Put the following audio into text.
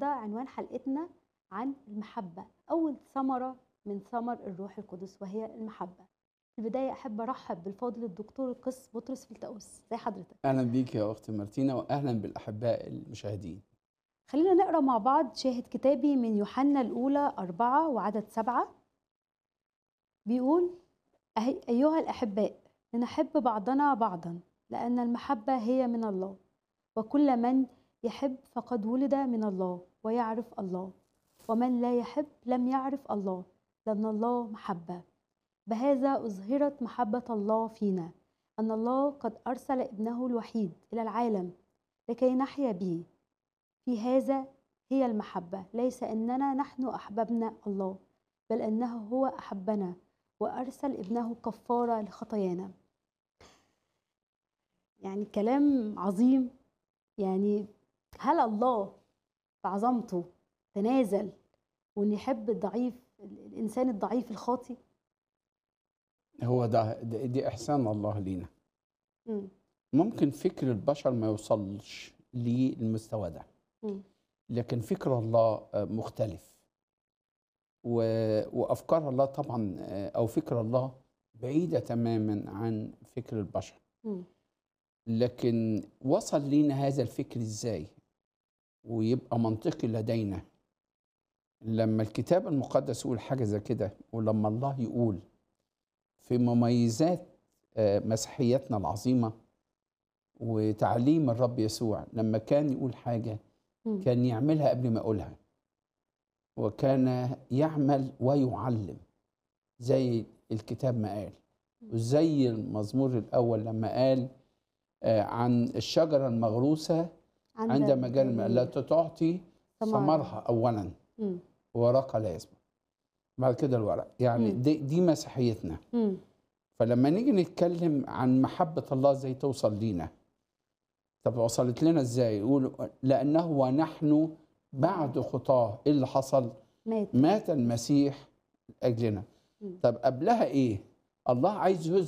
النهارده عنوان حلقتنا عن المحبة أول ثمرة من ثمر الروح القدس وهي المحبة في البداية أحب أرحب بالفاضل الدكتور القس بطرس فلتأوس زي حضرتك اهلا بيك يا اختي مارتينا واهلا بالاحباء المشاهدين خلينا نقرأ مع بعض شاهد كتابي من يوحنا الأولى أربعة وعدد سبعة بيقول أهي- أيها الأحباء لنحب بعضنا بعضا لأن المحبة هي من الله وكل من يحب فقد ولد من الله ويعرف الله ومن لا يحب لم يعرف الله لأن الله محبة بهذا أظهرت محبة الله فينا أن الله قد أرسل ابنه الوحيد إلى العالم لكي نحيا به في هذا هي المحبة ليس أننا نحن أحببنا الله بل أنه هو أحبنا وأرسل ابنه كفارة لخطايانا يعني كلام عظيم يعني هل الله بعظمته تنازل وأن يحب الضعيف الإنسان الضعيف الخاطي هو ده, ده دي احسان الله لينا مم. ممكن فكر البشر ما يوصلش للمستوى ده مم. لكن فكر الله آه، مختلف و... وافكار الله طبعا آه، او فكر الله بعيده تماما عن فكر البشر مم. لكن وصل لينا هذا الفكر ازاي ويبقى منطقي لدينا لما الكتاب المقدس يقول حاجه زي كده ولما الله يقول في مميزات آه، مسيحيتنا العظيمه وتعليم الرب يسوع لما كان يقول حاجه مم. كان يعملها قبل ما يقولها وكان يعمل ويعلم زي الكتاب ما قال وزي المزمور الأول لما قال آه، عن الشجرة المغروسة عند مجال الماء لا تعطي ثمرها أولا مم. ورقة لا يسمع بعد كده الورق يعني مم. دي, دي مسيحيتنا مم. فلما نيجي نتكلم عن محبة الله ازاي توصل لينا طب وصلت لنا ازاي يقول لأنه ونحن بعد خطاه ايه اللي حصل مات مات المسيح لأجلنا مم. طب قبلها ايه الله عايز يظهر